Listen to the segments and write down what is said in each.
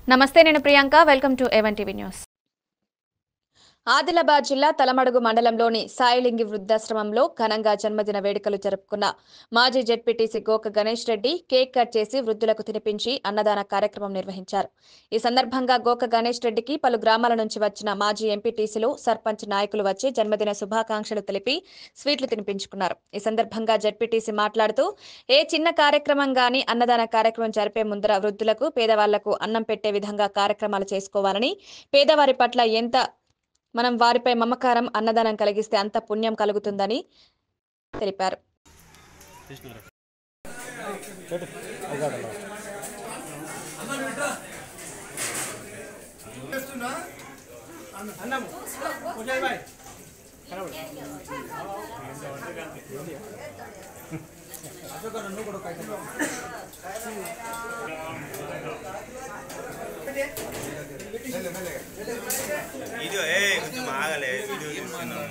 నమస్తే నేను Priyanka welcome to ఎవన్ టీవీ న్యూస్ ఆదిలాబాద్ జిల్లా తలమడుగు మండలంలోని సాయిలింగి వృద్ధాశ్రమంలో ఘనంగా జన్మదిన వేడుకలు జరుపుకున్న మాజీ ZPTC Goka Ganesh Reddy cake cut చేసి వృద్ధులకు తినిపించి అన్నదాన కార్యక్రమం నిర్వహించారు ఈ సందర్భంగా గోక గణేష్ రెడ్డికి పలు గ్రామాల నుంచి వచ్చిన మాజీ ఎంపీటీసీలు సర్పంచ్ నాయకులు వచ్చి జన్మదిన శుభాకాంక్షలు తెలిపి స్వీట్లు తినిపించుకున్నారు ఈ సందర్భంగా జెడ్పీటీసీ మాట్లాడుతూ ఏ చిన్న కార్యక్రమం గాని అన్నదాన కార్యక్రమం జరిపే ముందర వృద్ధులకు పేదవాళ్లకు అన్నం పెట్టే విధంగా కార్యక్రమాలు చేసుకోవాలని పేదవారి పట్ల ఎంత మనం వారిపై మమకారం అన్నదానం కలిగిస్తే అంత పుణ్యం కలుగుతుందని తెలిపారు వీడియో ఏ కొంచెం ఆగలే వీడియో చూస్తున్నాను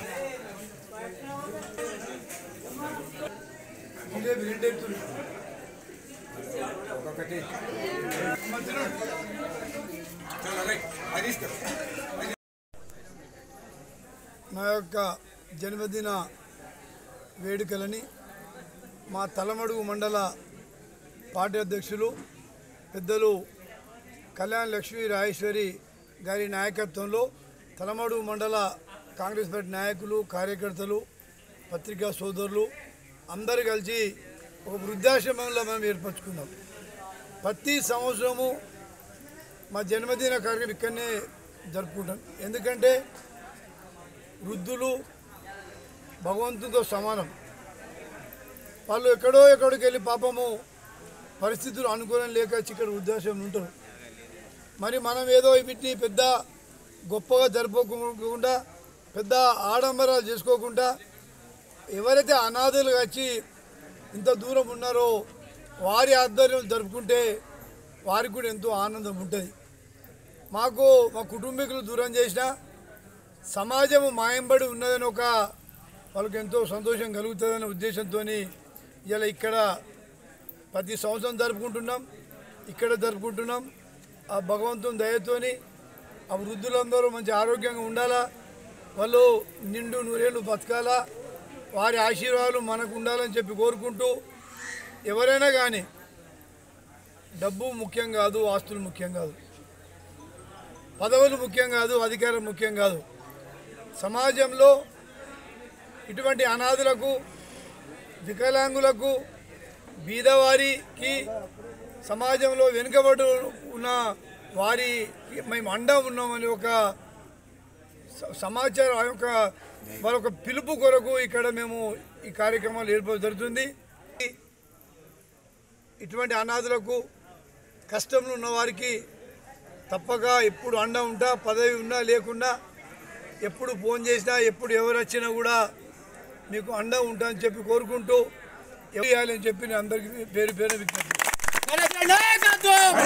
నా యొక్క జన్మదిన వేడుకలని మా తలమడుగు మండల పార్టీ అధ్యక్షులు పెద్దలు కళ్యాణ్ లక్ష్మీ రాజేశ్వరి గారి నాయకత్వంలో తలమడుగు మండల కాంగ్రెస్ పార్టీ నాయకులు కార్యకర్తలు పత్రికా సోదరులు అందరూ కలిసి ఒక వృద్ధాశ్రమంలో మనం ఏర్పరచుకున్నాం ప్రతి సంవత్సరము మా జన్మదిన కార్యక్రమం ఇక్కడనే జరుపుకుంటాం ఎందుకంటే వృద్ధులు భగవంతునితో సమానం వాళ్ళు ఎక్కడో ఎక్కడికి వెళ్ళి పాపము పరిస్థితులు అనుకూలం లేక ఇక్కడ ఉద్దేశం ఉంటారు మరి మనం ఏదో వీటిని పెద్ద గొప్పగా జరుపుకోకుండా పెద్ద ఆడంబరాలు చేసుకోకుండా ఎవరైతే అనాథలుగా వచ్చి ఇంత దూరం ఉన్నారో వారి ఆధ్వర్యం జరుపుకుంటే వారికి కూడా ఎంతో ఆనందం ఉంటుంది మాకు మా కుటుంబీకులు దూరం చేసినా సమాజం మాయంబడి ఉన్నదని ఒక వాళ్ళకి ఎంతో సంతోషం కలుగుతుందనే ఉద్దేశంతో ఇలా ఇక్కడ ప్రతి సంవత్సరం జరుపుకుంటున్నాం ఇక్కడ జరుపుకుంటున్నాం ఆ భగవంతుని దయతోని ఆ వృద్ధులందరూ మంచి ఆరోగ్యంగా ఉండాలా వాళ్ళు నిండు నూరేళ్ళు బతకాలా వారి ఆశీర్వాదాలు మనకు ఉండాలని చెప్పి కోరుకుంటూ ఎవరైనా కానీ డబ్బు ముఖ్యం కాదు ఆస్తులు ముఖ్యం కాదు పదవులు ముఖ్యం కాదు అధికారం ముఖ్యం కాదు సమాజంలో ఇటువంటి అనాథులకు వికలాంగులకు బీదవారికి సమాజంలో వెనుకబడి ఉన్న వారి మేము అండా ఉన్నామని ఒక స- సమాచారం ఆ యొక్క వాళ్ళ యొక్క పిలుపు కొరకు ఇక్కడ మేము ఈ కార్యక్రమాలు ఏర్పాటు జరుగుతుంది ఇటువంటి అనాథులకు కష్టంలో ఉన్న వారికి తప్పక ఎప్పుడు అండ ఉంటా పదవి ఉన్నా లేకున్నా ఎప్పుడు ఫోన్ చేసినా ఎప్పుడు ఎవరు వచ్చినా కూడా మీకు అండ ఉంటా అని చెప్పి కోరుకుంటూ ఎవరు చేయాలని చెప్పి నేను అందరికీ పేరు పేరు విజ్ఞప్తి